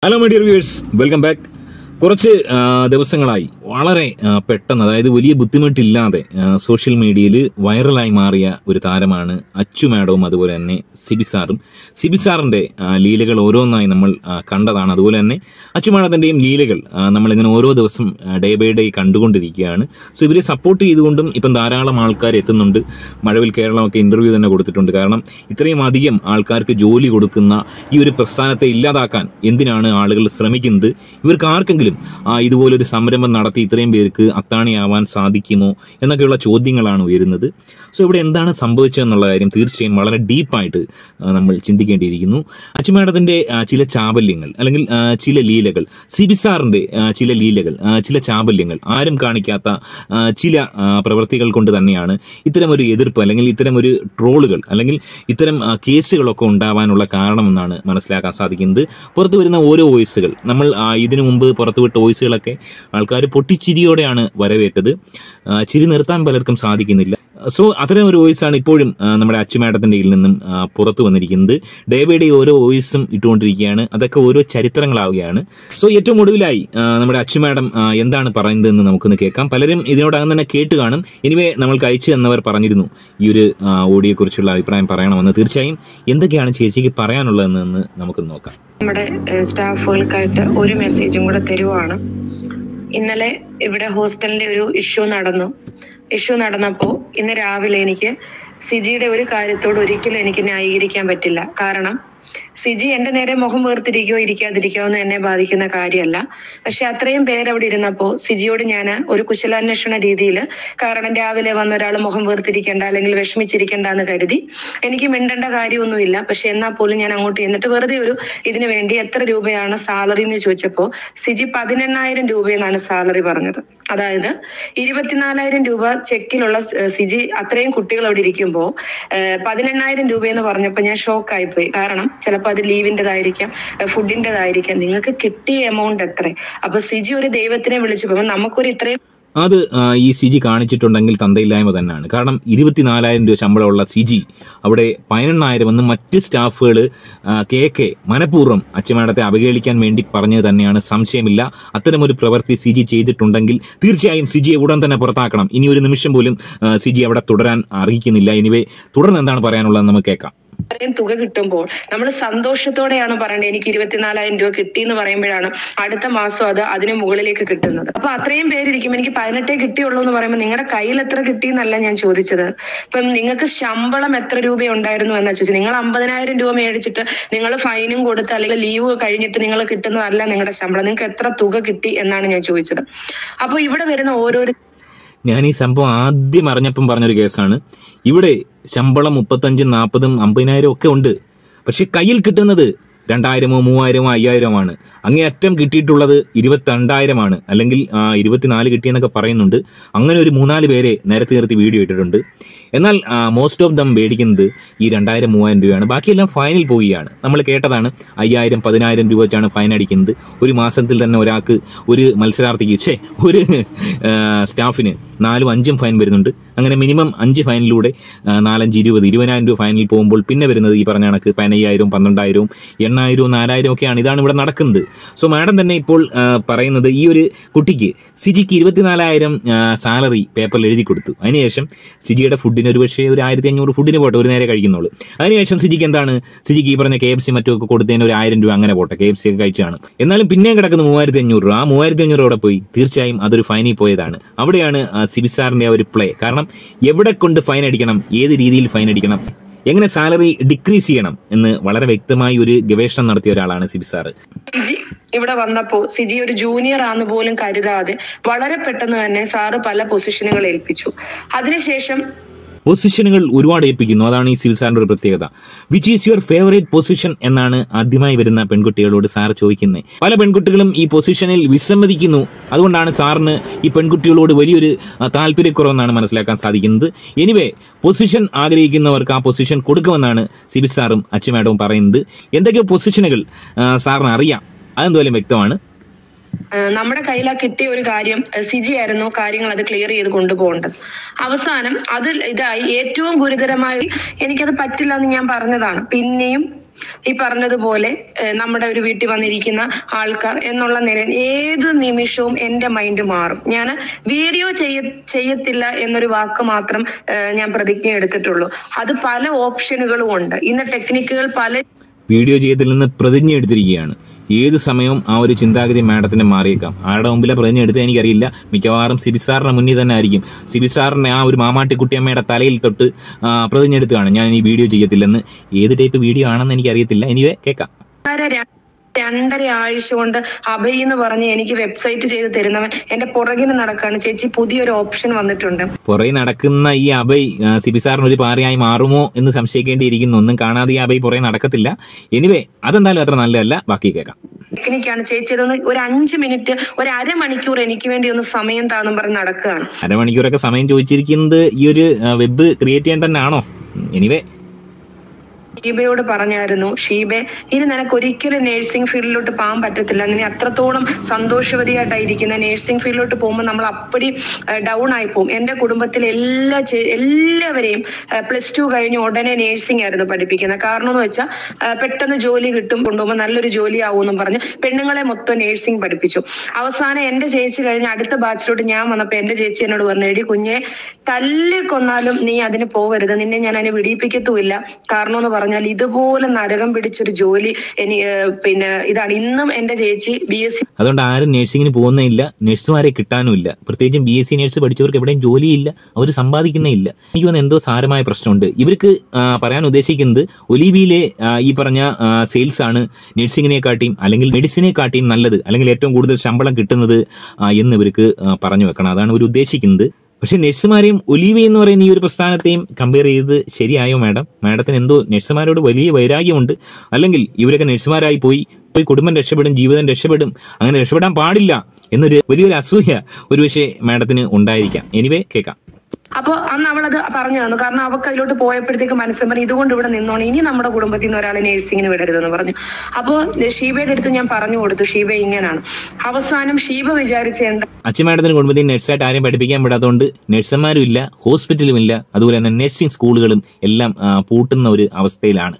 hello my dear viewers welcome back കുറച്ച് ആ, ദിവസങ്ങളായി വളരെ ആ, പെട്ടെന്ന് അതായത് വലിയ ബുദ്ധിമുട്ടില്ലാതെ ആ, സോഷ്യൽ മീഡിയയിൽ വൈറലായി മാറിയ ഒരു താരമാണ് അച്ചു മാഡവും അതുപോലെ തന്നെ സിബിസാറും സിബിസാറിന്റെ ആ, ലീലകൾ ഓരോന്നായി നമ്മൾ ആ, കണ്ടതാണ് അതുപോലെ തന്നെ അച്ചു മാഡത്തിന്റെയും ലീലകൾ ആ, നമ്മളിങ്ങനെ ഓരോ ദിവസം ഡേ ബൈ ഡേ കണ്ടുകൊണ്ടിരിക്കുകയാണ് സോ ഇവരെ സപ്പോർട്ട് ചെയ്തുകൊണ്ടും ഇപ്പം ധാരാളം ആൾക്കാർ എത്തുന്നുണ്ട് മഴവിൽ കേരളമൊക്കെ ഇന്റർവ്യൂ തന്നെ കൊടുത്തിട്ടുണ്ട് കാരണം ഇത്രയും അധികം ആൾക്കാർക്ക് ജോലി കൊടുക്കുന്ന ഈ ഒരു പ്രസ്ഥാനത്തെ ഇല്ലാതാക്കാൻ എന്തിനാണ് ആളുകൾ ശ്രമിക്കുന്നത് ഇവർക്ക് ആർക്കെങ്കിലും ആ, ഇതുപോലൊരു സംരംഭം നടത്തി ഇത്രയും പേർക്ക് അത്താണിയാവാൻ സാധിക്കുമോ എന്നൊക്കെയുള്ള ചോദ്യങ്ങളാണ് ഉയരുന്നത് സോ ഇവിടെ എന്താണ് സംഭവിച്ചതെന്നുള്ള കാര്യം തീർച്ചയായും വളരെ ഡീപ്പായിട്ട് നമ്മൾ ചിന്തിക്കേണ്ടിയിരിക്കുന്നു അച്ചുമേഡത്തിന്റെ ചില ചാബല്യങ്ങൾ അല്ലെങ്കിൽ ആ, ചില ലീലകൾ സിബിസാറിന്റെ ആ, ചില ലീലകൾ ആ, ചില ചാബല്യങ്ങൾ ആരും കാണിക്കാത്ത ആ, ചില ആ, പ്രവൃത്തികൾ കൊണ്ട് തന്നെയാണ് ഇത്തരമൊരു എതിർപ്പ് അല്ലെങ്കിൽ ഇത്തരമൊരു ട്രോളുകൾ അല്ലെങ്കിൽ ഇത്തരം ആ, കേസുകളൊക്കെ ഉണ്ടാവാനുള്ള കാരണമെന്നാണ് മനസ്സിലാക്കാൻ സാധിക്കുന്നത് പുറത്തു വരുന്ന ഓരോ വോയിസുകൾ നമ്മൾ ആ, ഇതിനു മുമ്പ് പുറത്തുവിട്ട വോയിസുകളൊക്കെ ആൾക്കാർ പൊട്ടിച്ചിരിയോടെയാണ് വരവേറ്റത് ആ, ചിരി നിർത്താൻ പലർക്കും സാധിക്കുന്നില്ല സോ അത്തരം ഒരു വോയിസാണ് ഇപ്പോഴും ആ, നമ്മുടെ അച്ചുമേഡത്തിന്റെ കയ്യിൽ നിന്നും ആ, പുറത്തു വന്നിരിക്കുന്നത് ഡേ ബൈ ഡേ ഓരോ വോയിസും ഇട്ടുകൊണ്ടിരിക്കുകയാണ് അതൊക്കെ ഓരോ ചരിത്രങ്ങളാവുകയാണ് സോ ഏറ്റവും ഒടുവിലായി ആ, നമ്മുടെ അച്ചുമേഡം ആ, എന്താണ് പറയുന്നതെന്ന് നമുക്കൊന്ന് കേൾക്കാം പലരും ഇതിനോടകം തന്നെ കേട്ട് കാണും എനിവേ നമ്മൾക്ക് അയച്ചു തന്നവർ പറഞ്ഞിരുന്നു ഈ ഒരു ആ, ഓഡിയോയെക്കുറിച്ചുള്ള അഭിപ്രായം പറയണമെന്ന് തീർച്ചയായും എന്തൊക്കെയാണ് ചേച്ചിക്ക് പറയാനുള്ളതെന്ന് നമുക്ക് നോക്കാം നമ്മുടെ ഏഹ്, സ്റ്റാഫുകൾക്കായിട്ട് ഒരു മെസ്സേജും കൂടെ തരുവാണ് ഇന്നലെ ഇവിടെ ഹോസ്റ്റലിന്റെ ഒരു ഇഷ്യൂ നടന്നു ഇഷ്യൂ നടന്നപ്പോ ഇന്ന് രാവിലെ എനിക്ക് സിജിയുടെ ഒരു കാര്യത്തോട് ഒരിക്കലും എനിക്ക് ന്യായീകരിക്കാൻ പറ്റില്ല കാരണം സിജി എന്റെ നേരെ മുഖം വേർതിരിക്കുകയോ ഇരിക്കാതിരിക്കുകയോ ഒന്നും എന്നെ ബാധിക്കുന്ന കാര്യമല്ല പക്ഷെ അത്രയും പേരവിടെ ഇരുന്നപ്പോ സിജിയോട് ഞാൻ ഒരു കുശലാന്വേഷണ രീതിയിൽ കാരണം രാവിലെ വന്ന ഒരാൾ മുഖം വേർതിരിക്കേണ്ട അല്ലെങ്കിൽ വിഷമിച്ചിരിക്കേണ്ട എന്ന് കരുതി എനിക്ക് മിണ്ടേണ്ട കാര്യമൊന്നുമില്ല പക്ഷെ എന്നാൽ പോലും ഞാൻ അങ്ങോട്ട് ചെന്നിട്ട് വെറുതെ ഒരു ഇതിനു വേണ്ടി എത്ര രൂപയാണ് സാലറി എന്ന് ചോദിച്ചപ്പോ സിജി പതിനെണ്ണായിരം രൂപയെന്നാണ് സാലറി പറഞ്ഞത് അതായത് ഇരുപത്തിനാലായിരം രൂപ ചെക്കിലുള്ള സ്- സിജി അത്രയും കുട്ടികൾ അവിടെ ഇരിക്കുമ്പോൾ പതിനെണ്ണായിരം രൂപ എന്ന് പറഞ്ഞപ്പോൾ ഞാൻ ഷോക്ക് ആയിപ്പോയി കാരണം ചിലപ്പോൾ അത് ലീവിൻ്റെതായിരിക്കാം ഫുഡിൻ്റെതായിരിക്കാം നിങ്ങൾക്ക് കിട്ടിയ എമൗണ്ട് എത്ര അപ്പൊ സിജി ഒരു ദൈവത്തിനെ വിളിച്ചു പോകുമ്പോൾ നമുക്കൊരു ഇത്രയും അത് ആ, ഈ സിജി കാണിച്ചിട്ടുണ്ടെങ്കിൽ തന്തയില്ലായ്മ തന്നെയാണ് കാരണം ഇരുപത്തിനാലായിരം രൂപ ശമ്പളമുള്ള സിജി അവിടെ പതിനെണ്ണായിരം എന്ന് മറ്റ് സ്റ്റാഫുകൾ കെ കെ മനഃപൂർവ്വം അച്ഛമാടത്തെ അവഹേളിക്കാൻ വേണ്ടി പറഞ്ഞത് തന്നെയാണ് സംശയമില്ല അത്തരമൊരു പ്രവൃത്തി സിജി ചെയ്തിട്ടുണ്ടെങ്കിൽ തീർച്ചയായും സിജിയെ ഉടൻ തന്നെ പുറത്താക്കണം ഇനി ഒരു നിമിഷം പോലും ആ, സിജി അവിടെ തുടരാൻ അറിയിക്കുന്നില്ല എനിവേ തുടർന്ന് എന്താണ് പറയാനുള്ളത് നമുക്ക് കേൾക്കാം ഇത്രയും തുക കിട്ടുമ്പോൾ നമ്മൾ സന്തോഷത്തോടെയാണ് പറയേണ്ടത് എനിക്ക് ഇരുപത്തിനാലായിരം രൂപ കിട്ടി എന്ന് പറയുമ്പോഴാണ് അടുത്ത മാസം അത് അതിന് മുകളിലേക്ക് കിട്ടുന്നത് അപ്പൊ അത്രയും പേരിരിക്കും എനിക്ക് പതിനെട്ടേ കിട്ടിയുള്ളൂ എന്ന് പറയുമ്പോൾ നിങ്ങളുടെ കയ്യിൽ എത്ര കിട്ടി എന്നല്ല ഞാൻ ചോദിച്ചത് ഇപ്പം നിങ്ങൾക്ക് ശമ്പളം എത്ര രൂപ ഉണ്ടായിരുന്നു എന്നാ ചോദിച്ചത് നിങ്ങൾ അമ്പതിനായിരം രൂപ മേടിച്ചിട്ട് നിങ്ങൾ ഫൈനും കൊടുത്ത് അല്ലെങ്കിൽ ലീവ് കഴിഞ്ഞിട്ട് നിങ്ങൾ കിട്ടുന്നതല്ല നിങ്ങളുടെ ശമ്പളം നിങ്ങൾക്ക് എത്ര തുക കിട്ടി എന്നാണ് ഞാൻ ചോദിച്ചത് അപ്പൊ ഇവിടെ വരുന്ന ഓരോരോ ഞാൻ ഈ സംഭവം ആദ്യം അറിഞ്ഞപ്പം പറഞ്ഞൊരു കേസാണ് ഇവിടെ ശമ്പളം മുപ്പത്തഞ്ചും നാൽപ്പതും അമ്പതിനായിരം ഒക്കെ ഉണ്ട് പക്ഷെ കയ്യിൽ കിട്ടുന്നത് രണ്ടായിരമോ മൂവായിരമോ അയ്യായിരമാണ് അങ്ങേയറ്റം കിട്ടിയിട്ടുള്ളത് ഇരുപത്തിരണ്ടായിരമാണ് അല്ലെങ്കിൽ ആ, ഇരുപത്തിനാല് കിട്ടിയെന്നൊക്കെ പറയുന്നുണ്ട് അങ്ങനെ ഒരു മൂന്നാല് പേരെ നേരത്തെ നിർത്തി വീഡിയോ ഇട്ടിട്ടുണ്ട് എന്നാൽ മോസ്റ്റ് ഓഫ് ദം മേടിക്കുന്നത് ഈ രണ്ടായിരം മൂവായിരം രൂപയാണ് ബാക്കിയെല്ലാം ഫൈനിൽ പോവുകയാണ് നമ്മൾ കേട്ടതാണ് അയ്യായിരം പതിനായിരം രൂപ വെച്ചാണ് ഫൈൻ അടിക്കുന്നത് ഒരു മാസത്തിൽ തന്നെ ഒരാൾക്ക് ഒരു മത്സരാർത്ഥിക്ക് ഛേ ഒരു ആ, സ്റ്റാഫിന് നാലും അഞ്ചും ഫൈൻ വരുന്നുണ്ട് അങ്ങനെ മിനിമം അഞ്ച് ഫൈനിലൂടെ ആ, നാലഞ്ച് ഇരുപത് ഇരുപതിനായിരം രൂപ ഫൈനിൽ പോകുമ്പോൾ പിന്നെ വരുന്നത് ഈ പറഞ്ഞ കണക്ക് പതിനയ്യായിരവും പന്ത്രണ്ടായിരവും എണ്ണായിരവും നാലായിരവും ഒക്കെയാണ് ഇതാണ് ഇവിടെ നടക്കുന്നത് സോ മാഡം തന്നെ ഇപ്പോൾ ആ, പറയുന്നത് ഈ ഒരു കുട്ടിക്ക് സിജിക്ക് ഇരുപത്തിനാലായിരം സാലറി പേപ്പറിൽ എഴുതി കൊടുത്തു അതിനുശേഷം സിജിയുടെ ഫുഡിന് ഒരു പക്ഷേ ഒരു ആയിരത്തി അഞ്ഞൂറ് ഫുഡിന് പോട്ടെ ഒരു നേരെ കഴിക്കുന്നുള്ളൂ അതിനുശേഷം സിജിക്ക് എന്താണ് സിജിക്ക് ഈ പറഞ്ഞ കെ എഫ് സി മറ്റുമൊക്കെ കൊടുത്തതിന് ഒരു ആയിരം രൂപ അങ്ങനെ പോട്ടെ കെ എഫ് സി ഒക്കെ കഴിച്ചാണ് എന്നാലും പിന്നെയും കിടക്കുന്ന മൂവായിരത്തി അഞ്ഞൂറ് രൂപ ആ മൂവായിരത്തി അഞ്ഞൂറ് അവിടെ പോയി തീർച്ചയായും അതൊരു ഫൈനിൽ പോയതാണ് അവിടെയാണ് ആ, സിബിസാറിന്റെ ആ ഒരു പ്ലേ കാരണം എവിടെ കൊണ്ട് ഫൈൻ അടിക്കണം ഏത് രീതിയിൽ ഫൈൻ അടിക്കണം എങ്ങനെ സാലറി ഡിക്രീസ് ചെയ്യണം എന്ന് വളരെ വ്യക്തമായി ഒരു ഗവേഷണം നടത്തിയ ഒരാളാണ് സിബിസാറ് സിജി ഇവിടെ വന്നപ്പോ സിജി ഒരു ജൂനിയർ ആന്ന് പോലും കരുതാതെ വളരെ പെട്ടെന്ന് തന്നെ സാറ് പല പൊസിഷനുകൾ ഏൽപ്പിച്ചു അതിനുശേഷം പൊസിഷനുകൾ ഒരുപാട് ഏൽപ്പിക്കുന്നു അതാണ് ഈ സിവിൽ സാറിന്റെ ഒരു പ്രത്യേകത which is your favourite position എന്നാണ് ആദ്യമായി വരുന്ന പെൺകുട്ടികളോട് സാർ ചോദിക്കുന്നത് പല പെൺകുട്ടികളും ഈ പൊസിഷനിൽ വിസമ്മതിക്കുന്നു അതുകൊണ്ടാണ് സാറിന് ഈ പെൺകുട്ടികളോട് വലിയൊരു ആ, താല്പര്യക്കുറവെന്നാണ് മനസ്സിലാക്കാൻ സാധിക്കുന്നത് എനിവേ പൊസിഷൻ ആഗ്രഹിക്കുന്നവർക്ക് ആ പൊസിഷൻ കൊടുക്കുമെന്നാണ് സിബിൽ സാറും അച്ചുമേഡവും പറയുന്നത് എന്തൊക്കെയോ പൊസിഷനുകൾ ആ, സാറിന് അറിയാം അതെന്തായാലും വ്യക്തമാണ് ഏഹ് നമ്മുടെ കയ്യിൽ ആ കിട്ടിയ ഒരു കാര്യം ഏഹ് സിജി ആയിരുന്നു കാര്യങ്ങൾ അത് ക്ലിയർ ചെയ്ത് കൊണ്ടുപോകേണ്ടത് അവസാനം അതിൽ ഇതായി ഏറ്റവും ഗുരുതരമായി എനിക്കത് പറ്റില്ല എന്ന് ഞാൻ പറഞ്ഞതാണ് പിന്നെയും ഈ പറഞ്ഞതുപോലെ ഏഹ് നമ്മുടെ ഒരു വീട്ടിൽ വന്നിരിക്കുന്ന ആൾക്കാർ എന്നുള്ള നിലയിൽ ഏത് നിമിഷവും എന്റെ മൈൻഡ് മാറും ഞാൻ വീഡിയോ ചെയ്യ ചെയ്യത്തില്ല എന്നൊരു വാക്ക് മാത്രം ഏഹ് ഞാൻ പ്രതിജ്ഞ എടുത്തിട്ടുള്ളൂ അത് പല ഓപ്ഷനുകളും ഉണ്ട് ഇന്ന് ടെക്നിക്കുകൾ പല വീഡിയോ ചെയ്യത്തിൽ നിന്ന് പ്രതിജ്ഞ എടുത്തിരിക്കുകയാണ് ഏത് സമയവും ആ ഒരു ചിന്താഗതി മാഡത്തിന് മാറിയേക്കാം ആരുടെ മുമ്പിലെ പ്രതിജ്ഞ എടുത്തത് എനിക്കറിയില്ല മിക്കവാറും സിബിസാറിന്റെ മുന്നിൽ തന്നെ ആയിരിക്കും സിബിസാറിനെ ആ ഒരു മാമാട്ടിക്കുട്ടിയമ്മയുടെ തലയിൽ തൊട്ട് ആ, പ്രതിജ്ഞ എടുത്തുകയാണ് ഞാൻ ഈ വീഡിയോ ചെയ്യത്തില്ലെന്ന് ഏത് ടൈപ്പ് വീഡിയോ ആണെന്ന് എനിക്കറിയത്തില്ല എനിവേ കേൾക്കാം രണ്ടര ര- രണ്ടര ആഴ്ച കൊണ്ട് അഭയ് എന്ന് പറഞ്ഞ് എനിക്ക് വെബ്സൈറ്റ് ചെയ്ത് തരുന്നവൻ എന്റെ പുറകിന് നടക്കാണ് ചേച്ചി പുതിയൊരു ഓപ്ഷൻ വന്നിട്ടുണ്ട് പുറകെ നടക്കുന്ന ഈ അഭയ് ആ, സിബിസാറിന് ഒരു പാറയായി മാറുമോ എന്ന് സംശയിക്കേണ്ടിയിരിക്കുന്നു ഒന്നും കാണാതെ ഈ അഭയ് പുറകെ നടക്കത്തില്ല എനിവേ അതെന്തായാലും അത്ര നല്ലതല്ല ബാക്കി കേൾക്കാം ടെക്നിക്കാണ് ചേച്ചി ഇതൊന്ന് ഒരു അഞ്ച് മിനിറ്റ് ഒരു അരമണിക്കൂർ എനിക്ക് വേണ്ടി ഒന്ന് സമയം താന്നും പറഞ്ഞ് നടക്കുകയാണ് അരമണിക്കൂറൊക്കെ സമയം ചോദിച്ചിരിക്കുന്നത് ഈ ഒരു ആ, വെബ് ക്രിയേറ്റ് ചെയ്യാൻ തന്നെ ആണോ എനിവേ ഷീബയോട് പറഞ്ഞായിരുന്നു ഷീബെ ഇനി നിനക്ക് ഒരിക്കലും നേഴ്സിംഗ് ഫീൽഡിലോട്ട് പോകാൻ പറ്റത്തില്ല നീ അത്രത്തോളം സന്തോഷവതിയായിട്ടായിരിക്കുന്ന നേഴ്സിംഗ് ഫീൽഡിലോട്ട് പോകുമ്പോൾ നമ്മൾ അപ്പടി ഡൗൺ ആയി പോകും എന്റെ കുടുംബത്തിലെ എല്ലാ ചെ- എല്ലാവരെയും പ്ലസ് ടു കഴിഞ്ഞ് ഉടനെ നേഴ്സിംഗ് ആയിരുന്നു പഠിപ്പിക്കുന്നത് കാരണം എന്ന് വെച്ചാൽ പെട്ടെന്ന് ജോലി കിട്ടും കൊണ്ടുപോകുമ്പോൾ നല്ലൊരു ജോലി ആവുമെന്നും പറഞ്ഞ് പെണ്ണുങ്ങളെ മൊത്തം നേഴ്സിംഗ് പഠിപ്പിച്ചു അവസാനം എന്റെ ചേച്ചി കഴിഞ്ഞ് അടുത്ത ബാച്ചിലോട്ട് ഞാൻ വന്നപ്പോൾ എന്റെ ചേച്ചി എന്നോട് പറഞ്ഞു എടി കുഞ്ഞെ തല്ലി കൊന്നാലും നീ അതിന് പോവരുത് നിന്നെ ഞാൻ അതിനെ വിടിയിപ്പിക്കത്തുമില്ല കാരണം എന്ന് പറഞ്ഞാൽ ഇതുപോലെ നരകം പിടിച്ചൊരു ജോലി എനി ഏഹ് പിന്നെ ഇതാണ് ഇന്നും എന്റെ ചേച്ചി ബി എസ് സി അതുകൊണ്ട് ആരും നഴ്സിങ്ങിന് പോകുന്നേയില്ല നഴ്സുമാരെ കിട്ടാനുമില്ല പ്രത്യേകിച്ചും ബി എസ് സി നഴ്സ് പഠിച്ചവർക്ക് എവിടെയും ജോലിയില്ല അവർ സമ്പാദിക്കുന്നേ ഇല്ല എനിക്ക് തോന്നുന്നു എന്തോ സാരമായ പ്രശ്നമുണ്ട് ഇവർക്ക് ആ, പറയാൻ ഉദ്ദേശിക്കുന്നത് ഒലിവിയിലെ ആ, ഈ പറഞ്ഞ സെയിൽസ് ആണ് നഴ്സിങ്ങിനെക്കാട്ടിയും അല്ലെങ്കിൽ മെഡിസിനെക്കാട്ടിയും നല്ലത് അല്ലെങ്കിൽ ഏറ്റവും കൂടുതൽ ശമ്പളം കിട്ടുന്നത് ആ, എന്ന് ഇവർക്ക് ആ, പറഞ്ഞു വെക്കണം അതാണ് ഇവർ ഉദ്ദേശിക്കുന്നത് പക്ഷെ നഴ്സുമാരെയും ഒലീവി എന്ന് പറയുന്ന ഈ ഒരു പ്രസ്ഥാനത്തെയും കമ്പയർ ചെയ്ത് ശരിയായോ മാഡം മാഡത്തിന് എന്തോ നഴ്സുമാരോട് വലിയ വൈരാഗ്യമുണ്ട് അല്ലെങ്കിൽ ഇവരൊക്കെ നഴ്സുമാരായി പോയി പോയി കുടുംബം രക്ഷപ്പെടും ജീവിതം രക്ഷപ്പെടും അങ്ങനെ രക്ഷപ്പെടാൻ പാടില്ല എന്നൊരു വലിയൊരു അസൂയ ഒരു പക്ഷേ മാഡത്തിന് ഉണ്ടായിരിക്കാം എനിവേ കേൾക്കാം അപ്പൊ അന്ന് അവളത് പറഞ്ഞു തന്നു കാരണം അവൾക്ക് അതിലോട്ട് പോയപ്പോഴത്തേക്ക് മനസ്സിൽ പറഞ്ഞു ഇതുകൊണ്ട് ഇവിടെ നിന്നോണം ഇനി നമ്മുടെ കുടുംബത്തിൽ നിന്ന് ഒരാളെ നേഴ്സിങ്ങിന് വിടരുതെന്ന് പറഞ്ഞു അപ്പോ ഷീബയുടെ അടുത്ത് ഞാൻ പറഞ്ഞു കൊടുത്തു ഷീബ ഇങ്ങനാണ് അവസാനം ഷീബ വിചാരിച്ച എന്താ അച്ഛൻ മാഡത്തിന് കുടുംബത്തിൽ നഴ്സായിട്ട് ആരെയും പഠിപ്പിക്കാൻ വിടാത്തതുകൊണ്ട് നഴ്സുമാരും ഇല്ല ഹോസ്പിറ്റലും ഇല്ല അതുപോലെ തന്നെ നഴ്സിംഗ് സ്കൂളുകളും എല്ലാം ആ, പൂട്ടുന്ന ഒരു അവസ്ഥയിലാണ്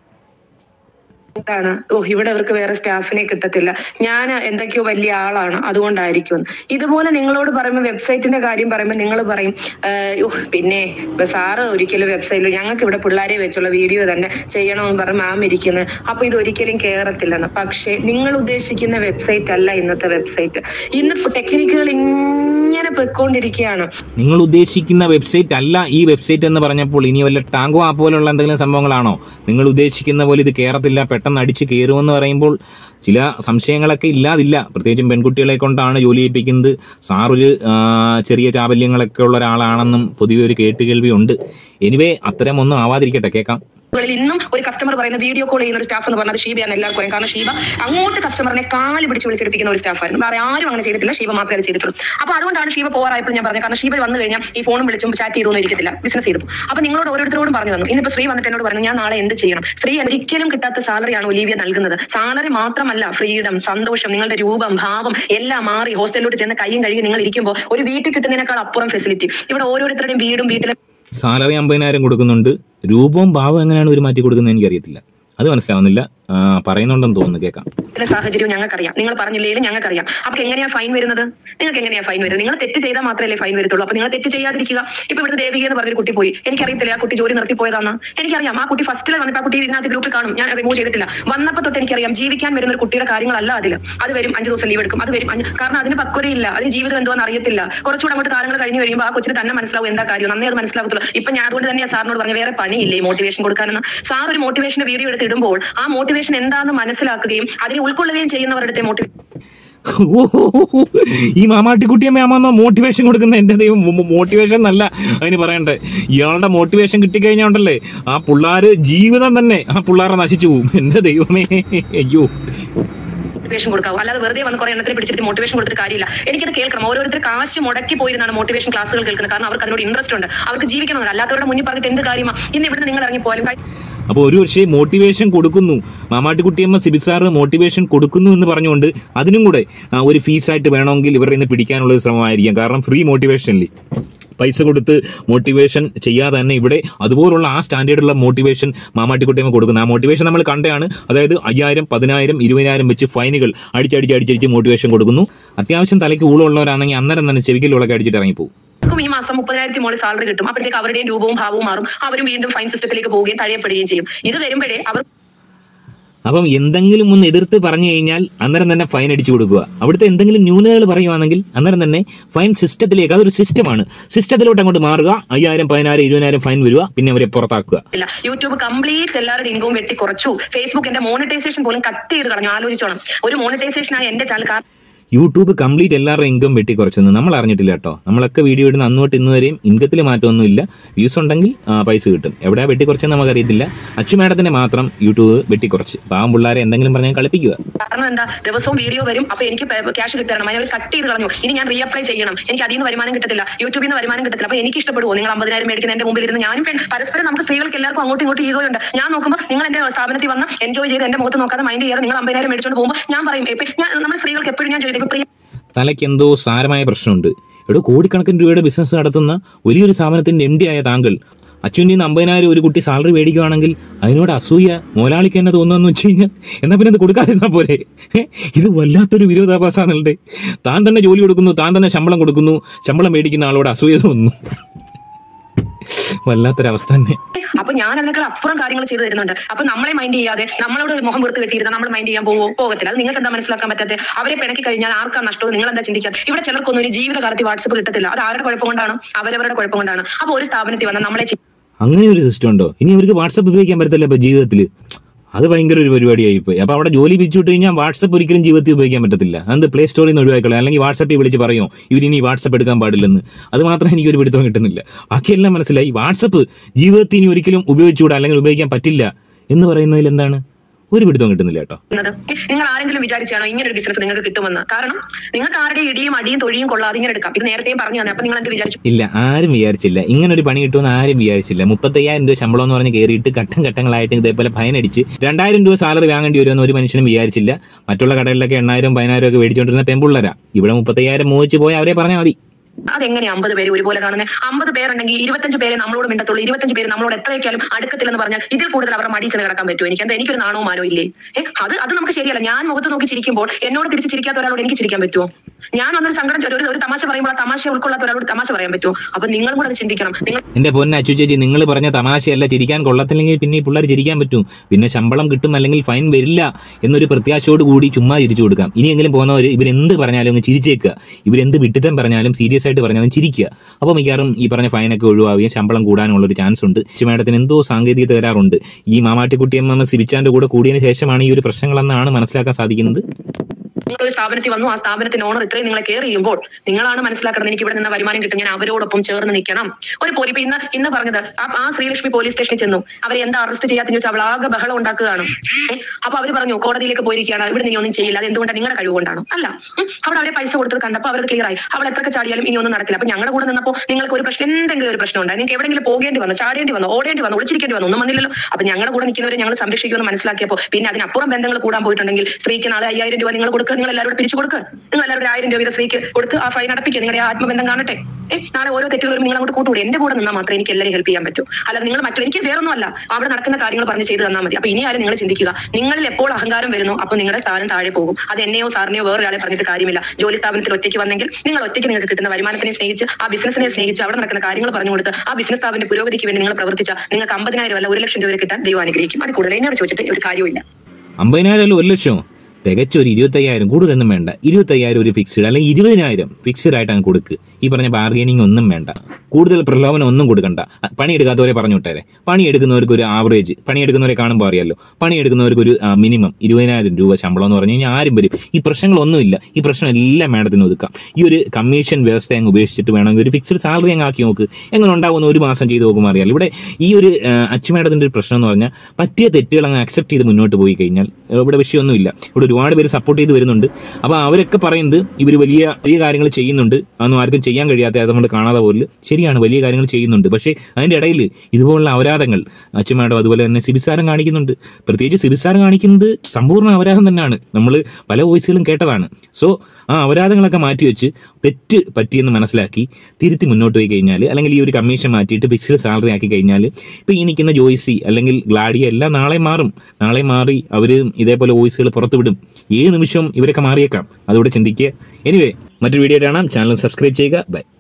എന്താണ് ഓ ഇവിടെ അവർക്ക് വേറെ സ്റ്റാഫിനെ കിട്ടത്തില്ല ഞാൻ എന്തൊക്കെയോ വലിയ ആളാണ് അതുകൊണ്ടായിരിക്കും ഇതുപോലെ നിങ്ങളോട് പറയുമ്പോൾ വെബ്സൈറ്റിന്റെ കാര്യം പറയുമ്പോൾ നിങ്ങൾ പറയും "ഏഹ്, ഓ പിന്നെ ഇപ്പൊ സാറ് ഒരിക്കലും വെബ്സൈറ്റിൽ ഞങ്ങൾക്ക് ഇവിടെ പിള്ളേരെ വെച്ചുള്ള വീഡിയോ തന്നെ ചെയ്യണമെന്ന് പറഞ്ഞ് മാം ഇരിക്കുന്നത് അപ്പൊ ഇത് ഒരിക്കലും കയറത്തില്ലെന്ന് പക്ഷേ നിങ്ങൾ ഉദ്ദേശിക്കുന്ന വെബ്സൈറ്റ് അല്ല ഇന്നത്തെ വെബ്സൈറ്റ് ഇന്ന് ടെക്നിക്കുകൾ ഇങ്ങനെ പൊയ്ക്കൊണ്ടിരിക്കുകയാണ് നിങ്ങൾ ഉദ്ദേശിക്കുന്ന വെബ്സൈറ്റ് അല്ല ഈ വെബ്സൈറ്റ് എന്ന് പറഞ്ഞപ്പോൾ ഇനി വല്ല ടാങ്കോ ആപ്പ് പോലുള്ള എന്തെങ്കിലും സംഭവങ്ങളാണോ നിങ്ങൾ ഉദ്ദേശിക്കുന്ന പോലെ ഇത് കയറത്തില്ല പെട്ടെന്ന് അടിച്ച് കയറുമെന്ന് പറയുമ്പോൾ ചില സംശയങ്ങളൊക്കെ ഇല്ലാതില്ല പ്രത്യേകിച്ചും പെൺകുട്ടികളെ കൊണ്ടാണ് ജോലി ചെയ്യിപ്പിക്കുന്നത് സാറൊരു ആ, ചെറിയ ചാബല്യങ്ങളൊക്കെ ഉള്ള ഒരാളാണെന്നും പൊതുവെ ഒരു കേട്ടുകേൾവി ഉണ്ട് എനിവേ അത്തരമൊന്നും ആവാതിരിക്കട്ടെ കേൾക്കാം കളിൽ ഇന്നും ഒരു കസ്റ്റമർ പറയുന്ന വീഡിയോ കോൾ ചെയ്യുന്ന ഒരു സ്റ്റാഫ് എന്ന് പറഞ്ഞത് ഷീബയാണ് എല്ലാവർക്കും അറിയാം കാരണം ഷീബ അങ്ങോട്ട് കസ്റ്റമറിനെ കാല് പിടിച്ച് വിളിച്ചെടുപ്പിക്കുന്ന ഒരു സ്റ്റാഫായിരുന്നു വേറെ ആരും അങ്ങനെ ചെയ്തിട്ടില്ല ഷീബ മാത്രമേ അത് ചെയ്തിട്ടുള്ളൂ അപ്പൊ അതുകൊണ്ടാണ് ഷീബ പോകാറായപ്പോൾ ഞാൻ പറഞ്ഞത് കാരണം ഷീബ വന്നു കഴിഞ്ഞാൽ ഈ ഫോണും വിളിച്ചും ചാറ്റ് ചെയ്തൊന്നും ഇരിക്കത്തില്ല ബിസിനസ് ചെയ്തു അപ്പൊ നിങ്ങളോട് ഓരോരുത്തരോടും പറഞ്ഞു തന്നു ഇന്നിപ്പോ ശ്രീ വന്നിട്ട് എന്നോട് പറഞ്ഞു ഞാൻ നാളെ എന്ത് ചെയ്യണം ശ്രീ ഒരിക്കലും കിട്ടാത്ത സാലറിയാണ് ഒലീവിയ നൽകുന്നത് സാലറി മാത്രമല്ല ഫ്രീഡം സന്തോഷം നിങ്ങളുടെ രൂപം ഭാവം എല്ലാം മാറി ഹോസ്റ്റലിലോട്ട് ചെന്ന് കൈയും കഴുകി നിങ്ങൾ ഇരിക്കുമ്പോൾ ഒരു വീട്ടിൽ കിട്ടുന്നതിനേക്കാൾ അപ്പുറം ഫെസിലിറ്റി ഇവിടെ ഓരോരുത്തരുടെയും വീടും വീട്ടിലെ സാലറി അമ്പതിനായിരം കൊടുക്കുന്നുണ്ട് രൂപവും ഭാവം എങ്ങനെയാണ് ഒരു മാറ്റി കൊടുക്കുന്നത് എനിക്കറിയത്തില്ല അത് മനസ്സിലാവുന്നില്ല ആ, പറയുന്നുണ്ടെന്ന് തോന്നുന്നു കേൾക്കാം ഇതിന്റെ സാഹചര്യവും ഞങ്ങൾക്കറിയാം നിങ്ങൾ പറഞ്ഞില്ലെങ്കിലും ഞങ്ങൾക്കറിയാം അപ്പൊ എങ്ങനെയാ ഫൈൻ വരുന്നത് നിങ്ങൾക്ക് എങ്ങനെയാ ഫൈൻ വരുന്നത് നിങ്ങൾ തെറ്റ് ചെയ്താൽ മാത്രമല്ലേ ഫൈൻ വരത്തുള്ളൂ അപ്പൊ നിങ്ങൾ തെറ്റ് ചെയ്യാതിരിക്കുക ഇപ്പൊ ഇവിടുത്തെ ദേവിക എന്ന് പറഞ്ഞൊരു കുട്ടി പോയി എനിക്കറിയത്തില്ല ആ കുട്ടി ജോലി നിർത്തി പോയതാന്ന് എനിക്കറിയാം ആ കുട്ടി ഫസ്റ്റിൽ വന്നിട്ട് ആ കുട്ടി ഇതിനകത്ത് ഗ്രൂപ്പിൽ കാണും ഞാൻ റിമൂവ് ചെയ്തിട്ടില്ല വന്നപ്പോൾ തൊട്ട് എനിക്കറിയാം ജീവിക്കാൻ വരുന്ന ഒരു കുട്ടിയുടെ കാര്യങ്ങളല്ല അതിൽ അത് വരും അഞ്ച് ദിവസം ലീവ് എടുക്കും അത് വരും അഞ്ച് കാരണം അതിന് പക്വതയില്ല അതിന് ജീവിതം എന്തുവാന്ന് അറിയത്തില്ല കുറച്ചുകൂടെ അങ്ങോട്ട് കാലങ്ങൾ കഴിഞ്ഞ് കഴിയുമ്പോൾ ആ കൊച്ചിന് തന്നെ മനസ്സിലാവും എന്താ കാര്യം നന്നേ അത് മനസ്സിലാകത്തുള്ളൂ ഇപ്പൊ ഞാൻ അതുകൊണ്ട് തന്നെ സാറിനോട് പറഞ്ഞ വേറെ പണിയില്ലേ മോട്ടിവേഷൻ കൊടുക്കാനെന്ന് സാർ ഒരു മോട്ടിവേഷന്റെ വീഡിയോ എടുത്ത് ഇടുമ്പോൾ ആ മോട്ടിവേഷൻ എന്താണെന്ന് മനസ്സിലാക്കുകയും അതിനെ ഉൾക്കൊള്ളുകയും ചെയ്യുന്നവരുടെ മോട്ടിവേഷൻ ഓ, ഈ മാമാട്ടിക്കുട്ടിയമ്മ അമ്മ മോട്ടിവേഷൻ കൊടുക്കുന്ന എന്റെ ദൈവം മോട്ടിവേഷൻ എന്നല്ല അതിന് പറയണ്ടേ ഇയാളുടെ മോട്ടിവേഷൻ കിട്ടിക്കഴിഞ്ഞാണ്ടല്ലേ ആ പിള്ളാര് ജീവിതം തന്നെ ആ പിള്ളാരെ നശിച്ചു പോവും എന്റെ ദൈവമേ അയ്യോ മോട്ടിവേഷൻ കൊടുക്കാവൂ അല്ലാതെ വെറുതെ വന്ന് കുറെ എണ്ണത്തിന് പിടിച്ചിട്ട് മോട്ടിവേഷൻ കൊടുത്തിട്ട് കാര്യമില്ല എനിക്കത് കേൾക്കണം ഓരോരുത്തർ കാശ് മുടക്കി പോയിരുന്നാണ് മോട്ടിവേഷൻ ക്ലാസ്സുകൾ കേൾക്കുന്നത് കാരണം അവർക്ക് അതിനോട് ഇൻട്രസ്റ്റ് ഉണ്ട് അവർക്ക് ജീവിക്കണമെന്നില്ല അല്ലാത്തവരുടെ മുന്നിൽ പറഞ്ഞിട്ട് എന്ത് കാര്യമാണ് ഇന്ന് ഇവിടുന്ന് നിങ്ങൾ ഇറങ്ങി പോയാലും അപ്പോൾ ഒരു പക്ഷേ മോട്ടിവേഷൻ കൊടുക്കുന്നു മാമാട്ടിക്കുട്ടിയമ്മ സിബിസാറ് മോട്ടിവേഷൻ കൊടുക്കുന്നു എന്ന് പറഞ്ഞുകൊണ്ട് അതിനും കൂടെ ആ, ഒരു ഫീസായിട്ട് വേണമെങ്കിൽ ഇവരുടെ നിന്ന് പിടിക്കാനുള്ള ഒരു ശ്രമമായിരിക്കാം കാരണം ഫ്രീ മോട്ടിവേഷനിൽ പൈസ കൊടുത്ത് മോട്ടിവേഷൻ ചെയ്യാതെ തന്നെ ഇവിടെ അതുപോലുള്ള ആ സ്റ്റാൻഡേർഡുള്ള മോട്ടിവേഷൻ മാമാട്ടിക്കുട്ടിയമ്മ കൊടുക്കുന്നത് ആ മോട്ടിവേഷൻ നമ്മൾ കണ്ടതാണ് അതായത് അയ്യായിരം പതിനായിരം ഇരുപതിനായിരം വെച്ച് ഫൈനുകൾ അടിച്ചടിച്ച് അടിച്ചടിച്ച് മോട്ടിവേഷൻ കൊടുക്കുന്നു അത്യാവശ്യം തലയ്ക്ക് ഊളമുള്ളവരാണെങ്കിൽ അന്നേരം തന്നെ ചെവിക്കലുകളൊക്കെ അടിച്ചിട്ട് ഇറങ്ങിപ്പോകും അവർക്കും ഈ മാസം മുപ്പതിനായിരത്തി മുകളിൽ സാലറി കിട്ടും അപ്പോഴത്തേക്ക് അവരുടെയും രൂപവും ഭാവവും മാറും അവരും വീണ്ടും ഫൈൻ സിസ്റ്റത്തിലേക്ക് പോവുകയും തഴയപ്പെടുകയും ചെയ്യും ഇത് വരുമ്പോഴേ അവർ അപ്പം എന്തെങ്കിലും ഒന്ന് എതിർത്ത് പറഞ്ഞു കഴിഞ്ഞാൽ അന്നേരം തന്നെ ഫൈൻ അടിച്ചു കൊടുക്കുക അവിടുത്തെ എന്തെങ്കിലും ന്യൂനതകൾ പറയുവാണെങ്കിൽ അന്നേരം തന്നെ ഫൈൻ സിസ്റ്റത്തിലേക്ക് അതൊരു സിസ്റ്റമാണ് സിസ്റ്റത്തിലോട്ട് അങ്ങോട്ട് മാറുക അയ്യായിരം പതിനായിരം ഇരുപതിനായിരം ഫൈൻ വരിക പിന്നെ അവരെ പുറത്താക്കുക ഇല്ല യൂട്യൂബ് കംപ്ലീറ്റ് എല്ലാവരുടെ ഇൻകവും വെട്ടി കുറച്ചു ഫേസ്ബുക്കിന്റെ മോണിറ്റൈസേഷൻ പോലും കട്ട് ചെയ്ത് കളഞ്ഞു ആലോചിച്ചോണം ഒരു മോണിറ്റൈസേഷൻ ആയ എന്റെ ചാനൽ കാ- യൂട്യൂബ് കംപ്ലീറ്റ് എല്ലാവരുടെ ഇൻകം വെട്ടിക്കുറച്ചെന്ന് നമ്മൾ അറിഞ്ഞിട്ടില്ല കേട്ടോ നമ്മളൊക്കെ വീഡിയോ ഇടുന്ന അന്നോട്ട് ഇന്ന് വരെയും ഇൻകത്തിൽ മാറ്റമൊന്നുമില്ല വ്യൂസ് ഉണ്ടെങ്കിൽ ആ, പൈസ കിട്ടും എവിടെയാ വെട്ടിക്കുറച്ചെന്ന് നമുക്കറിയത്തില്ല അച്ചു മേഡത്തിന്റെ മാത്രം യൂട്യൂബ് വെട്ടിക്കുറച്ച് പാവം പിള്ളേരെ എന്തെങ്കിലും പറഞ്ഞാൽ കളിപ്പിക്കുക കാരണം എന്താ ദിവസവും വീഡിയോ വരും അപ്പൊ എനിക്ക് ക്യാഷ് കിട്ടണം അതിനെ അവർ കട്ട് ചെയ്ത് കളഞ്ഞു ഇനി ഞാൻ റീഅപ്ലൈ ചെയ്യണം എനിക്ക് അതിൽ നിന്ന് വരുമാനം കിട്ടത്തില്ല യൂട്യൂബിൽ നിന്ന് വരുമാനം കിട്ടത്തില്ല അപ്പൊ എനിക്ക് ഇഷ്ടപ്പെടുവോ നിങ്ങൾ അമ്പതിനായിരം മേടിക്കുന്ന എന്റെ മുമ്പിൽ ഇരുന്ന് ഞാനും ഫ്രണ്ട് പരസ്പരം നമുക്ക് സ്ത്രീകൾക്ക് എല്ലാവർക്കും അങ്ങോട്ടും ഇങ്ങോട്ടും ഈഗോയുണ്ട് ഞാൻ നോക്കുമ്പോൾ നിങ്ങൾ എന്റെ സ്ഥാപനത്തിൽ വന്ന് എൻജോയ് ചെയ്ത് എന്റെ മുഖത്ത് നോക്കാതെ മൈൻഡ് ചെയ്യാതെ നിങ്ങൾ അമ്പതിനായിരം മേടിച്ചോണ്ട് പോകുമ്പോൾ ഞാൻ പറയും ഇപ്പൊ ഞാൻ നമ്മുടെ സ്ത്രീകൾക്ക് എപ്പോഴും ഞാൻ ചോദിക്കും ഇപ്പൊ പ്രിയ തലയ്ക്ക് എന്തോ സാരമായ പ്രശ്നമുണ്ട് ഇവിടെ കോടിക്കണക്കിന് രൂപയുടെ ബിസിനസ് നടത്തുന്ന വലിയൊരു സ്ഥാപനത്തിന്റെ എം ഡി ആയ താങ്കൾ അച്ഛൻ്റെ നിന്ന് അമ്പതിനായിരം ഒരു കുട്ടി സാലറി മേടിക്കുവാണെങ്കിൽ അതിനോട് അസൂയ മോലാളിക്ക് തന്നെ തോന്നുന്നു വെച്ച് കഴിഞ്ഞാൽ എന്നാ പിന്നെ അത് കൊടുക്കാതിരുന്നാ പോരെ ഹേ, ഇത് വല്ലാത്തൊരു വിരോധാഭാസമാണല്ലേ താൻ തന്നെ ജോലി കൊടുക്കുന്നു താൻ തന്നെ ശമ്പളം കൊടുക്കുന്നു ശമ്പളം മേടിക്കുന്ന ആളോട് അസൂയ തോന്നുന്നു വല്ലാത്തൊരവസ്ഥ തന്നെ അപ്പൊ ഞാൻ അതിനേക്കാൾ അപ്പുറം കാര്യങ്ങൾ ചെയ്തു തരുന്നുണ്ട് അപ്പൊ നമ്മളെ മൈൻഡ് ചെയ്യാതെ നമ്മളോട് മുഖം വീർത്ത് കെട്ടിയിരുന്ന നമ്മൾ മൈൻഡ് ചെയ്യാൻ പോവോ പോകത്തില്ല അത് നിങ്ങൾക്ക് എന്താ മനസ്സിലാക്കാൻ പറ്റാതെ അവരെ പിണക്കി കഴിഞ്ഞാൽ ആർക്കാ നഷ്ടവും നിങ്ങൾ എന്താ ചിന്തിക്കാതെ ഇവിടെ ചിലർക്കൊന്നും ഒരു ജീവിതകാലത്ത് വാട്സപ്പ് കിട്ടത്തില്ല അത് ആരുടെ കുഴപ്പം കൊണ്ടാണ് അവരവരുടെ കുഴപ്പം കൊണ്ടാണ് അപ്പൊ ഒരു സ്ഥാപനത്തിൽ വന്ന് നമ്മളെ ചി- അങ്ങനെ ഒരു സിസ്റ്റം ഉണ്ടോ ഇനി അവർക്ക് വാട്സപ്പ് ഉപയോഗിക്കാൻ പറ്റത്തില്ല ഇപ്പൊ ജീവിതത്തിൽ അത് ഭയങ്കര ഒരു പരിപാടിയായി പോയി അപ്പൊ അവിടെ ജോലി പിരിച്ചു വിട്ട് കഴിഞ്ഞാൽ വാട്സപ്പ് ഒരിക്കലും ജീവിതത്തിൽ ഉപയോഗിക്കാൻ പറ്റത്തില്ല അത് പ്ലേ സ്റ്റോറിൽ നിന്ന് ഒഴിവാക്കളെ അല്ലെങ്കിൽ വാട്സപ്പിൽ വിളിച്ച് പറയോ ഇവരിനി വാട്സപ്പ് എടുക്കാൻ പാടില്ലെന്ന് അത് മാത്രം എനിക്ക് ഒരു പിടുത്തം കിട്ടുന്നില്ല ബാക്കിയെല്ലാം മനസ്സിലായി വാട്സപ്പ് ജീവിതത്തിൽ ഇനി ഒരിക്കലും ഉപയോഗിച്ചുകൂടാ അല്ലെങ്കിൽ ഉപയോഗിക്കാൻ പറ്റില്ല എന്ന് പറയുന്നതിൽ എന്താണ് ഒരു പിടുത്തം കിട്ടുന്നില്ല കേട്ടോ ുന്നത് നിങ്ങൾ ആരെങ്കിലും വിചാരിച്ചാണോ ഇങ്ങനെ ഒരു ബിസിനസ് നിങ്ങൾക്ക് കിട്ടുമെന്ന് കാരണം നിങ്ങൾക്ക് ആരുടെ ഇടിയും അടിയും തൊഴിയും കൊള്ളാതെ ഇങ്ങനെ എടുക്കാം ഇത് നേരത്തെയും പറഞ്ഞു തന്നെ അപ്പൊ നിങ്ങൾ എന്ത് വിചാരിച്ചു ഇല്ല ആരും വിചാരിച്ചില്ല ഇങ്ങനെ ഒരു പണി കിട്ടുമെന്ന് ആരും വിചാരിച്ചില്ല മുപ്പത്തയ്യായിരം രൂപ ശമ്പളം എന്ന് പറഞ്ഞ് കയറിയിട്ട് ഘട്ടം ഘട്ടങ്ങളായിട്ട് ഇതേപോലെ ഫൈൻ അടിച്ച് രണ്ടായിരം രൂപ സാലറി വാങ്ങേണ്ടി വരുമെന്ന് ഒരു മനുഷ്യനും വിചാരിച്ചില്ല മറ്റുള്ള കടകളിലൊക്കെ എണ്ണായിരം പതിനായിരം ഒക്കെ മേടിച്ചുകൊണ്ടിരുന്ന പെൺപിള്ളരാ ഇവിടെ മുപ്പത്തയ്യായിരം മോഹിച്ച് പോയി അവരെ പറഞ്ഞാൽ മതി അതെങ്ങനെയാ അമ്പത് പേര് ഒരുപോലെ കാണുന്നത് അമ്പത് പേരുണ്ടെങ്കിൽ ഇരുപത്തഞ്ച് പേരെ നമ്മളോട് മിണ്ടത്തുള്ളൂ ഇരുപത്തഞ്ച് പേര് നമ്മളോട് എത്രയൊക്കെയാലും അടുക്കത്തില്ലെന്ന് പറഞ്ഞാൽ ഇതിൽ കൂടുതൽ അവരുടെ മടി ചെന്ന് കിടക്കാൻ പറ്റുമോ എനിക്ക് എന്താ എനിക്കൊരു നാണോ മാനോ ഇല്ലേ ഏ അത് അത് നമുക്ക് ശരിയല്ല ഞാൻ മുഖത്ത് നോക്കി ചിരിക്കുമ്പോൾ എന്നോട് തിരിച്ച് ചിരിക്കാത്ത ഒരാളോട് എനിക്ക് ചിരിക്കാൻ പറ്റുമോ ഞാൻ വന്നൊരു സങ്കടം ഒരു ഒരു തമാശ പറയുമ്പോൾ ആ തമാശ ഉൾക്കൊള്ളാത്ത ഒരാളോട് തമാശ പറയാൻ പറ്റുമോ അപ്പൊ നിങ്ങളും കൂടെ അത് ചിന്തിക്കണം നിങ്ങൾ എന്റെ പൊന്ന അച്ചു ചേച്ചി നിങ്ങൾ പറഞ്ഞ തമാശയല്ല ചിരിക്കാൻ കൊള്ളത്തില്ലെങ്കിൽ പിന്നെ ഈ പിള്ളേർ ചിരിക്കാൻ പറ്റും പിന്നെ ശമ്പളം കിട്ടും അല്ലെങ്കിൽ ഫൈൻ വരില്ല എന്നൊരു പ്രത്യാശയോട് കൂടി ചുമ്മാ ചിരിച്ചു കൊടുക്കാം ഇനിയെങ്കിലും പോകുന്നവർ ഇവരെന്ത് പറഞ്ഞാലും ഒന്ന് ചിരിച്ചേക്കുക ഇവരെന്ത് വിട്ടിത്തം പറഞ്ഞാലും സീരിയസ് ആയിട്ട് പറഞ്ഞാലും ചിരിക്കുക അപ്പോൾ മിക്കവാറും ഈ പറഞ്ഞ ഫൈനൊക്കെ ഒഴിവാവുകയും ശമ്പളം കൂടാനുള്ള ഒരു ചാൻസ് ഉണ്ട് മേഡത്തിന് എന്തോ സാങ്കേതിക തകരാറുണ്ട് ഈ മാമാട്ടിക്കുട്ടിയമ്മ സിബിച്ചാന്റെ കൂടെ കൂടിയതിന് ശേഷമാണ് ഈ ഒരു പ്രശ്നങ്ങളെന്നാണ് മനസ്സിലാക്കാൻ സാധിക്കുന്നത് നിങ്ങൾ ഒരു സ്ഥാപനത്തിൽ വന്നു ആ സ്ഥാപനത്തിന്റെ ഓണർ ഇത്രയും നിങ്ങളെ കെയർ ചെയ്യുമ്പോൾ നിങ്ങളാണ് മനസ്സിലാക്കുന്നത് എനിക്ക് ഇവിടെ നിന്ന് വരുമാനം കിട്ടും ഞാൻ അവരോടൊപ്പം ചേർന്ന് നിൽക്കണം ഒരു പോലീസ് ഇപ്പൊ ഇന്ന് ഇന്ന് പറഞ്ഞത് ആ- ആ ശ്രീലക്ഷ്മി പോലീസ് സ്റ്റേഷനിൽ ചെന്നു അവരെ എന്താ അറസ്റ്റ് ചെയ്യാത്തെന്ന് ചോദിച്ചാൽ അവൾ ആകെ ബഹളം ഉണ്ടാക്കുകയാണ് ഏ, അപ്പൊ അവർ പറഞ്ഞു കോടതിയിലേക്ക് പോയിരിക്കുകയാണ് ഇവിടെ നീ ഒന്നും ചെയ്യില്ല അത് എന്തുകൊണ്ടാണ് നിങ്ങളുടെ കഴിവ് കൊണ്ടാണ് അല്ല ഉം, അവിടെ അവരെ പൈസ കൊടുത്തത് കണ്ടപ്പോൾ അവർക്ക് ക്ലിയർ ആയി അവൾ എത്രയൊക്കെ ചാടിയാലും ഇനി ഒന്നും നടക്കില്ല അപ്പൊ ഞങ്ങളുടെ കൂടെ നിന്നപ്പോൾ നിങ്ങൾക്ക് ഒരു പ്രശ്നം എന്തെങ്കിലും ഒരു പ്രശ്നം ഉണ്ടായി നിങ്ങൾക്ക് എവിടെയെങ്കിലും പോകേണ്ടി വന്നു ചാടേണ്ടി വന്നു ഓടേണ്ടി വന്നു ഒളിച്ചിരിക്കേണ്ടി വന്നു ഒന്നും വന്നില്ലല്ലോ അപ്പൊ ഞങ്ങളുടെ കൂടെ നിൽക്കുന്നവരെ ഞങ്ങൾ സംരക്ഷിക്കുമെന്ന് മനസ്സിലാക്കിയപ്പോൾ പിന്നെ അതിനപ്പുറം ബന്ധങ്ങൾ കൂടാൻ പോയിട്ടുണ്ടെങ്കിൽ സ്ത്രീക്ക് നാളെ അയ്യായിരം രൂപ നിങ്ങൾ കൊടുക്കുക നിങ്ങൾ എല്ലാവരും പിരിച്ചു കൊടുക്കുക നിങ്ങൾ എല്ലാവരും ഒരു ആയിരം രൂപ വീതം സ്ത്രീക്ക് കൊടുത്ത് ആ ഫൈൻ അടപ്പിക്കുക നിങ്ങളുടെ ആ ആത്മബന്ധം കാണട്ടെ ഏ, നാളെ ഓരോ തെറ്റുകൾ വരും നിങ്ങൾ അങ്ങോട്ട് കൂട്ടുകൂടി എന്റെ കൂടെ നിന്നാൽ മാത്രമേ എനിക്ക് എല്ലാവരും ഹെൽപ്പ് ചെയ്യാൻ പറ്റൂ അല്ലാതെ നിങ്ങൾ മറ്റു എനിക്ക് വേറൊന്നും അല്ല അവിടെ നടക്കുന്ന കാര്യങ്ങൾ പറഞ്ഞ് ചെയ്ത് തന്നാൽ മതി അപ്പൊ ഇനി ആരും നിങ്ങൾ ചിന്തിക്കുക നിങ്ങളിൽ എപ്പോൾ അഹങ്കാരം വരുന്നു അപ്പൊ നിങ്ങളുടെ സ്ഥാനം താഴെ പോകും അത് എന്നെയോ സാറിനെയോ വേറൊരാളെ പറഞ്ഞിട്ട് കാര്യമില്ല ജോലി സ്ഥാപനത്തിൽ ഒറ്റയ്ക്ക് വന്നെങ്കിൽ നിങ്ങൾ ഒറ്റയ്ക്ക് നിങ്ങൾക്ക് കിട്ടുന്ന വരുമാനത്തിനെ സ്നേഹിച്ച് ആ ബിസിനസിനെ സ്നേഹിച്ച് അവിടെ നടക്കുന്ന കാര്യങ്ങൾ പറഞ്ഞു കൊടുത്ത് ആ ബിസിനസ് സ്ഥാപനത്തിന്റെ പുരോഗതിക്ക് വേണ്ടി നിങ്ങൾ പ്രവർത്തിച്ച നിങ്ങൾക്ക് അമ്പതിനായിരം അല്ല ഒരു ലക്ഷം രൂപ വരെ കിട്ടാൻ ദൈവം അനുഗ്രഹിക്കും അത് കൂടുതൽ എന്നോട് ചോദിച്ചിട്ട് ഒരു കാര്യമില്ല അമ്പതിനായിരം അല്ല ഒരു ലക്ഷമോ തികച്ച ഒരു ഇരുപത്തയ്യായിരം കൂടുതലൊന്നും വേണ്ട ഇരുപത്തയ്യായിരം ഒരു ഫിക്സ്ഡ് അല്ലെങ്കിൽ ഇരുപതിനായിരം ഫിക്സ്ഡ് ആയിട്ട് അങ്ങ് കൊടുക്ക് ഈ പറഞ്ഞ ബാർഗൈനിങ് ഒന്നും വേണ്ട കൂടുതൽ പ്രലോഭനം ഒന്നും കൊടുക്കണ്ട അ- പണിയെടുക്കാത്തവരെ പറഞ്ഞു വിട്ടേരെ പണിയെടുക്കുന്നവർക്ക് ഒരു ആവറേജ് പണിയെടുക്കുന്നവരെ കാണുമ്പോൾ അറിയാലോ പണിയെടുക്കുന്നവർക്ക് ഒരു മിനിമം ഇരുപതിനായിരം രൂപ ശമ്പളം എന്ന് പറഞ്ഞു കഴിഞ്ഞാൽ ആരും വരും ഈ പ്രശ്നങ്ങളൊന്നുമില്ല ഈ പ്രശ്നം എല്ലാം മാഡത്തിന് ഒതുക്കാം ഈ ഒരു കമ്മീഷൻ വ്യവസ്ഥ അങ്ങ് ഉപേക്ഷിച്ചിട്ട് വേണമെങ്കിൽ ഒരു ഫിക്സ്ഡ് സാലറി അങ്ങ് ആക്കി നോക്ക് എങ്ങനെ ഉണ്ടാവുമെന്ന് ഒരു മാസം ചെയ്ത് നോക്കുമ്പോൾ അറിയാലോ ഇവിടെ ഈ ഒരു അച്ചു മാഡത്തിൻ്റെ ഒരു പ്രശ്നം എന്ന് പറഞ്ഞാൽ പറ്റിയ തെറ്റുകൾ അങ്ങ് അക്സെപ്റ്റ് ചെയ്ത് മുന്നോട്ട് പോയി കഴിഞ്ഞാൽ ഏഹ് ഇവിടെ വിഷയമൊന്നുമില്ല ഇവിടെ ഒരുപാട് പേര് സപ്പോർട്ട് ചെയ്ത് വരുന്നുണ്ട് അപ്പോൾ അവരൊക്കെ പറയുന്നത് ഇവർ വലിയ വലിയ കാര്യങ്ങൾ ചെയ്യുന്നുണ്ട് അതൊന്നും ആർക്കും ചെയ്യാൻ കഴിയാത്ത അതുകൊണ്ട് കാണാതെ പോലെ ശരിയാണ് വലിയ കാര്യങ്ങൾ ചെയ്യുന്നുണ്ട് പക്ഷേ അതിൻ്റെ ഇടയിൽ ഇതുപോലുള്ള അപരാധങ്ങൾ അച്ഛമാഡം അതുപോലെ തന്നെ സിബിസാരം കാണിക്കുന്നുണ്ട് പ്രത്യേകിച്ച് സിബിസാരം കാണിക്കുന്നത് സമ്പൂർണ്ണ അപരാധം തന്നെയാണ് നമ്മൾ പല വോയിസുകളും കേട്ടതാണ് സോ ആ അപരാധങ്ങളൊക്കെ മാറ്റിവെച്ച് തെറ്റ് പറ്റിയെന്ന് മനസ്സിലാക്കി തിരുത്തി മുന്നോട്ട് പോയി കഴിഞ്ഞാൽ അല്ലെങ്കിൽ ഈ ഒരു കമ്മീഷൻ മാറ്റിയിട്ട് ഫിക്സ്ഡ് സാലറി ആക്കി കഴിഞ്ഞാൽ ഇപ്പോൾ ഈ നിൽക്കുന്ന ജോയ്സി അല്ലെങ്കിൽ ഗ്ലാഡിയ എല്ലാം നാളെ മാറും നാളെ മാറി അവർ ഇതേപോലെ വോയിസുകൾ പുറത്തുവിടും ഏത് നിമിഷം ഇവരൊക്കെ മാറിയേക്കാം അതുകൂടെ ചിന്തിക്കുക എനിവേ മറ്റൊരു വീഡിയോ കാണാം ചാനൽ സബ്സ്ക്രൈബ് ചെയ്യുക ബൈ